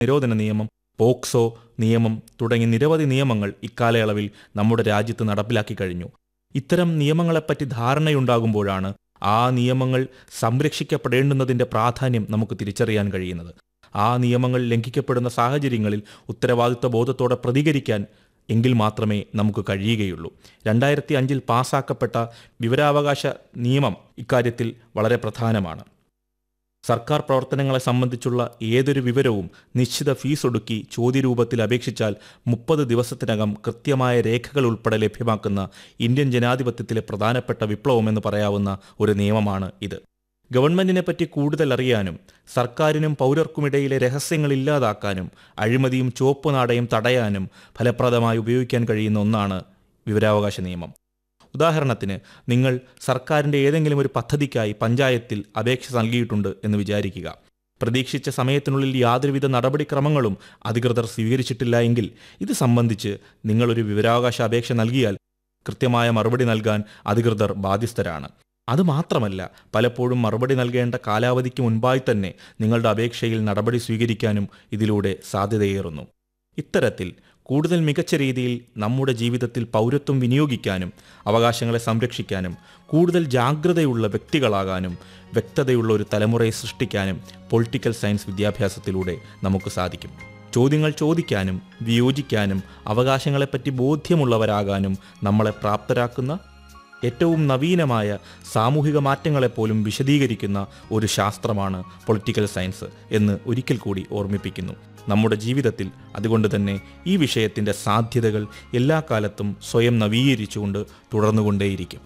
നിരോധന നിയമം പോക്സോ നിയമം തുടങ്ങി നിരവധി നിയമങ്ങൾ ഇക്കാലയളവിൽ നമ്മുടെ രാജ്യത്ത് നടപ്പിലാക്കി കഴിഞ്ഞു ഇത്തരം നിയമങ്ങളെപ്പറ്റി ധാരണയുണ്ടാകുമ്പോഴാണ് ആ നിയമങ്ങൾ സംരക്ഷിക്കപ്പെടേണ്ടുന്നതിൻ്റെ പ്രാധാന്യം നമുക്ക് തിരിച്ചറിയാൻ കഴിയുന്നത് ആ നിയമങ്ങൾ ലംഘിക്കപ്പെടുന്ന സാഹചര്യങ്ങളിൽ ഉത്തരവാദിത്വ ബോധത്തോടെ പ്രതികരിക്കാൻ എങ്കിൽ മാത്രമേ നമുക്ക് കഴിയുകയുള്ളൂ രണ്ടായിരത്തി അഞ്ചിൽ പാസാക്കപ്പെട്ട വിവരാവകാശ നിയമം ഇക്കാര്യത്തിൽ വളരെ പ്രധാനമാണ് സർക്കാർ പ്രവർത്തനങ്ങളെ സംബന്ധിച്ചുള്ള ഏതൊരു വിവരവും നിശ്ചിത ഫീസ് ഒടുക്കി ചോദ്യരൂപത്തിൽ അപേക്ഷിച്ചാൽ മുപ്പത് ദിവസത്തിനകം കൃത്യമായ രേഖകൾ ഉൾപ്പെടെ ലഭ്യമാക്കുന്ന ഇന്ത്യൻ ജനാധിപത്യത്തിലെ പ്രധാനപ്പെട്ട വിപ്ലവമെന്ന് പറയാവുന്ന ഒരു നിയമമാണ് ഇത് ഗവൺമെന്റിനെ പറ്റി കൂടുതൽ അറിയാനും സർക്കാരിനും പൗരർക്കുമിടയിലെ രഹസ്യങ്ങൾ ഇല്ലാതാക്കാനും അഴിമതിയും ചുവപ്പ് നാടയും തടയാനും ഫലപ്രദമായി ഉപയോഗിക്കാൻ കഴിയുന്ന ഒന്നാണ് വിവരാവകാശ നിയമം ഉദാഹരണത്തിന് നിങ്ങൾ സർക്കാരിൻ്റെ ഏതെങ്കിലും ഒരു പദ്ധതിക്കായി പഞ്ചായത്തിൽ അപേക്ഷ നൽകിയിട്ടുണ്ട് എന്ന് വിചാരിക്കുക പ്രതീക്ഷിച്ച സമയത്തിനുള്ളിൽ യാതൊരുവിധ നടപടിക്രമങ്ങളും അധികൃതർ സ്വീകരിച്ചിട്ടില്ല എങ്കിൽ ഇത് സംബന്ധിച്ച് നിങ്ങളൊരു വിവരാവകാശ അപേക്ഷ നൽകിയാൽ കൃത്യമായ മറുപടി നൽകാൻ അധികൃതർ ബാധ്യസ്ഥരാണ് അതുമാത്രമല്ല പലപ്പോഴും മറുപടി നൽകേണ്ട കാലാവധിക്ക് മുൻപായി തന്നെ നിങ്ങളുടെ അപേക്ഷയിൽ നടപടി സ്വീകരിക്കാനും ഇതിലൂടെ സാധ്യതയേറുന്നു ഇത്തരത്തിൽ കൂടുതൽ മികച്ച രീതിയിൽ നമ്മുടെ ജീവിതത്തിൽ പൗരത്വം വിനിയോഗിക്കാനും അവകാശങ്ങളെ സംരക്ഷിക്കാനും കൂടുതൽ ജാഗ്രതയുള്ള വ്യക്തികളാകാനും വ്യക്തതയുള്ള ഒരു തലമുറയെ സൃഷ്ടിക്കാനും പൊളിറ്റിക്കൽ സയൻസ് വിദ്യാഭ്യാസത്തിലൂടെ നമുക്ക് സാധിക്കും ചോദ്യങ്ങൾ ചോദിക്കാനും വിയോജിക്കാനും അവകാശങ്ങളെപ്പറ്റി ബോധ്യമുള്ളവരാകാനും നമ്മളെ പ്രാപ്തരാക്കുന്ന ഏറ്റവും നവീനമായ സാമൂഹിക മാറ്റങ്ങളെപ്പോലും വിശദീകരിക്കുന്ന ഒരു ശാസ്ത്രമാണ് പൊളിറ്റിക്കൽ സയൻസ് എന്ന് ഒരിക്കൽ കൂടി ഓർമ്മിപ്പിക്കുന്നു നമ്മുടെ ജീവിതത്തിൽ അതുകൊണ്ട് തന്നെ ഈ വിഷയത്തിൻ്റെ സാധ്യതകൾ എല്ലാ കാലത്തും സ്വയം നവീകരിച്ചുകൊണ്ട് തുടർന്നുകൊണ്ടേയിരിക്കും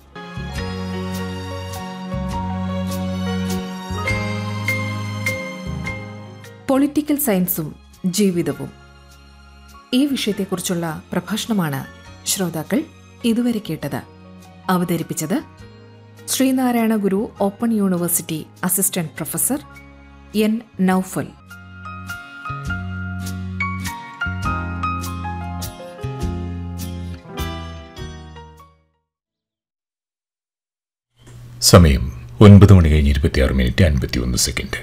പൊളിറ്റിക്കൽ സയൻസും ജീവിതവും ഈ വിഷയത്തെക്കുറിച്ചുള്ള പ്രഭാഷണമാണ് ശ്രോതാക്കൾ ഇതുവരെ കേട്ടത് അവതരിപ്പിച്ചത് Sreenarayana Guru open university assistant professor N Noufal സമയം ഒൻപത് മണി കഴിഞ്ഞ് ഇരുപത്തിയാറ് മിനിറ്റ് അൻപത്തി ഒന്ന് സെക്കൻഡ്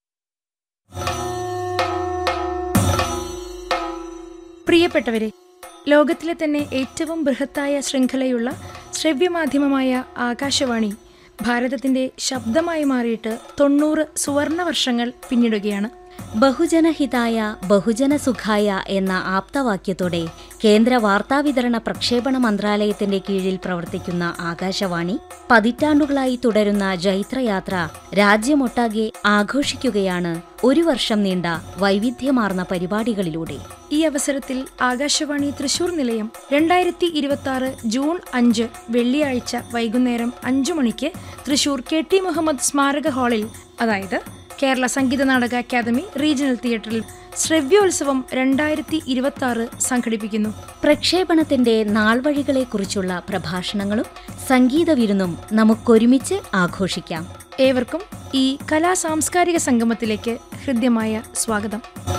പ്രിയപ്പെട്ടവരെ ലോകത്തിലെ തന്നെ ഏറ്റവും ബൃഹത്തായ ശൃംഖലയുള്ള ശ്രവ്യമാധ്യമമായ ആകാശവാണി ഭാരതത്തിന്റെ ശബ്ദമായി മാറിയിട്ട് തൊണ്ണൂറ് സുവർണ വർഷങ്ങൾ പിന്നിടുകയാണ് ബഹുജനഹിതായ ബഹുജനസുഖായ എന്ന ആപ്തവാക്യത്തോടെ കേന്ദ്ര വാർത്താവിതരണ പ്രക്ഷേപണ മന്ത്രാലയത്തിന്റെ കീഴിൽ പ്രവർത്തിക്കുന്ന ആകാശവാണി പതിറ്റാണ്ടുകളായി തുടരുന്ന ജൈത്രയാത്ര രാജ്യമൊട്ടാകെ ആഘോഷിക്കുകയാണ് ഒരു വർഷം നീണ്ട വൈവിധ്യമാർന്ന പരിപാടികളിലൂടെ ഈ അവസരത്തിൽ ആകാശവാണി തൃശൂർ നിലയം രണ്ടായിരത്തി ഇരുപത്തി ആറ് ജൂൺ അഞ്ച് വെള്ളിയാഴ്ച വൈകുന്നേരം അഞ്ചു മണിക്ക് തൃശൂർ കെ ടി മുഹമ്മദ് സ്മാരക ഹാളിൽ അതായത് കേരള സംഗീത നാടക അക്കാദമി റീജിയണൽ തിയേറ്ററിൽ ശ്രവ്യോത്സവം രണ്ടായിരത്തി ഇരുപത്തി ആറ് സംഘടിപ്പിക്കുന്നു പ്രക്ഷേപണത്തിന്റെ നാൾവഴികളെക്കുറിച്ചുള്ള പ്രഭാഷണങ്ങളും സംഗീത വിരുന്നും നമുക്കൊരുമിച്ച് ആഘോഷിക്കാം ഏവർക്കും ഈ കലാ സാംസ്കാരിക സംഗമത്തിലേക്ക് ഹൃദ്യമായ സ്വാഗതം